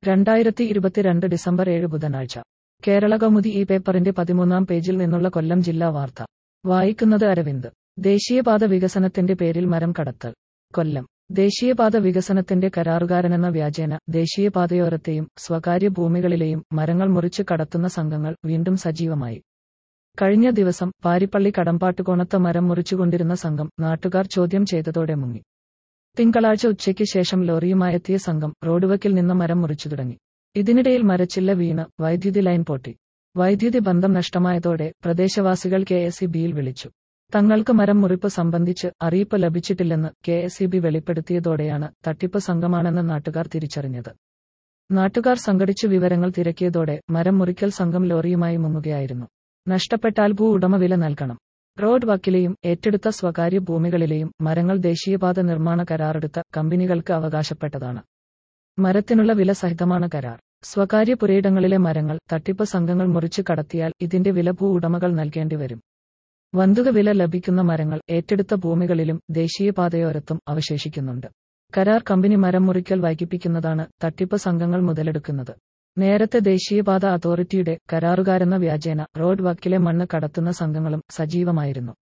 രണ്ടായിരത്തി ഇരുപത്തിരണ്ട് ഡിസംബർ ഏഴ് ബുധനാഴ്ച കേരള കൗമുദി ഈ പേപ്പറിന്റെ പതിമൂന്നാം പേജിൽ നിന്നുള്ള കൊല്ലം ജില്ലാ വാർത്ത വായിക്കുന്നത് അരവിന്ദ് ദേശീയപാത വികസനത്തിന്റെ പേരിൽ മരം കടത്തൽ കൊല്ലം ദേശീയപാത വികസനത്തിന്റെ കരാറുകാരനെന്ന വ്യാജേന ദേശീയപാതയോരത്തെയും സ്വകാര്യ ഭൂമികളിലെയും മരങ്ങൾ മുറിച്ച് കടത്തുന്ന സംഘങ്ങൾ വീണ്ടും സജീവമായി കഴിഞ്ഞ ദിവസം പാരിപ്പള്ളി കടമ്പാട്ടുകോണത്ത് മരം മുറിച്ചുകൊണ്ടിരുന്ന സംഘം നാട്ടുകാർ ചോദ്യം ചെയ്തതോടെ മുങ്ങി തിങ്കളാഴ്ച ഉച്ചയ്ക്ക് ശേഷം ലോറിയുമായെത്തിയ സംഘം റോഡുവക്കിൽ നിന്ന് മരം മുറിച്ചു തുടങ്ങി ഇതിനിടയിൽ മരച്ചില്ല വീണ് വൈദ്യുതി ലൈൻ പൊട്ടി വൈദ്യുതി ബന്ധം നഷ്ടമായതോടെ പ്രദേശവാസികൾ കെ എസ് ഇ ബിയിൽ വിളിച്ചു തങ്ങൾക്ക് മരം മുറിപ്പ് സംബന്ധിച്ച് അറിയിപ്പ് ലഭിച്ചിട്ടില്ലെന്ന് കെ എസ് ഇ ബി വെളിപ്പെടുത്തിയതോടെയാണ് തട്ടിപ്പ് സംഘമാണെന്ന് നാട്ടുകാർ തിരിച്ചറിഞ്ഞത് നാട്ടുകാർ സംഘടിച്ചു വിവരങ്ങൾ തിരക്കിയതോടെ മരം മുറിക്കൽ സംഘം ലോറിയുമായി മുങ്ങുകയായിരുന്നു നഷ്ടപ്പെട്ടാൽ ഭൂ ഉടമ വില നൽകണം റോഡ് വക്കിലെയും ഏറ്റെടുത്ത സ്വകാര്യ ഭൂമികളിലെയും മരങ്ങൾ ദേശീയപാത നിർമ്മാണ കരാറെടുത്ത കമ്പനികൾക്ക് അവകാശപ്പെട്ടതാണ് മരത്തിനുള്ള വില സഹിതമാണ് കരാർ സ്വകാര്യ പുരയിടങ്ങളിലെ മരങ്ങൾ തട്ടിപ്പ് സംഘങ്ങൾ മുറിച്ചു കടത്തിയാൽ ഇതിന്റെ വില ഭൂ ഉടമകൾ നൽകേണ്ടി വരും വന്തുക വില ലഭിക്കുന്ന മരങ്ങൾ ഏറ്റെടുത്ത ഭൂമികളിലും ദേശീയപാതയോരത്തും അവശേഷിക്കുന്നുണ്ട് കരാർ കമ്പനി മരം മുറിക്കൽ വൈകിപ്പിക്കുന്നതാണ് തട്ടിപ്പ് സംഘങ്ങൾ മുതലെടുക്കുന്നത് നേരത്തെ ദേശീയപാത അതോറിറ്റിയുടെ കരാറുകാരെന്ന വ്യാജേന റോഡ് വക്കിലെ മണ്ണ് കടത്തുന്ന സംഘങ്ങളും സജീവമായിരുന്നു